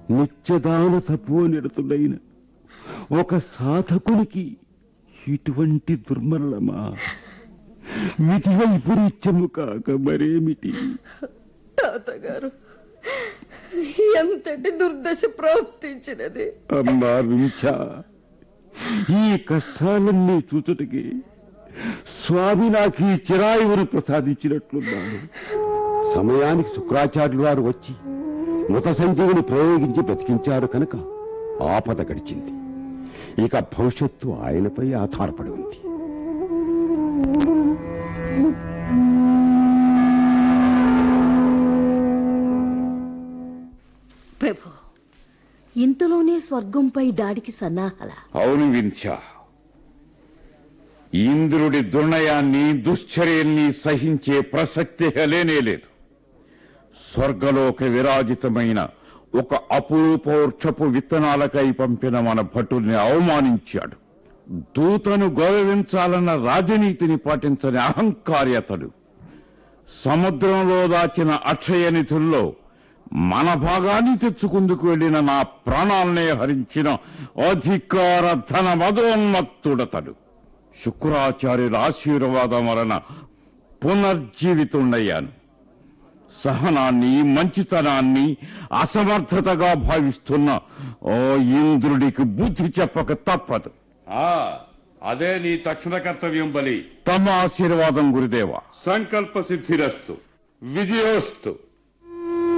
నిత్యదాన తపోనిడుతుడైన ఒక సాధకునికి ఇటువంటి దుర్మరణమా విధి వైపరీత్యము కాక మరేమిటి తాతగారు ఎంతటి దుర్దశ ప్రవర్తించినది అమ్మా వింఛ ఈ కష్టాలన్నీ చూచుటకి స్వామి నాకు ఈ చిరాయువును ప్రసాదించినట్లున్నాడు సమయానికి శుక్రాచార్యులు వారు వచ్చి మృత సంజీవిని ప్రయోగించి బ్రతికించారు కనుక ఆపద గడిచింది ఇక భవిష్యత్తు ఆయనపై ఆధారపడి ఉంది ప్రభు ఇంతలోనే స్వర్గంపై దాడికి సన్నాహల అవును వింధ్య ఇంద్రుడి దుర్నయాన్ని దుశ్చర్యల్ని సహించే ప్రసక్తి లేనే లేదు స్వర్గలోక విరాజితమైన ఒక అపురూపవృక్షపు విత్తనాలకై పంపిన మన భటుల్ని అవమానించాడు దూతను గౌరవించాలన్న రాజనీతిని పాటించని అహంకార్యతడు సముద్రంలో దాచిన అక్షయ నిధుల్లో మన భాగాన్ని తెచ్చుకుందుకు వెళ్లిన నా ప్రాణాలనే హరించిన అధికార ధన మదోన్మత్తుడతడు శుక్రాచార్యుల ఆశీర్వాదం వలన పునర్జీవితుండయ్యాను సహనాన్ని మంచితనాన్ని అసమర్థతగా భావిస్తున్న ఓ ఇంద్రుడికి బుద్ధి చెప్పక తప్పదు అదే నీ తక్షణ కర్తవ్యం బలి తమ ఆశీర్వాదం గురుదేవా సంకల్ప సిద్ధిరస్తు విజయోస్తు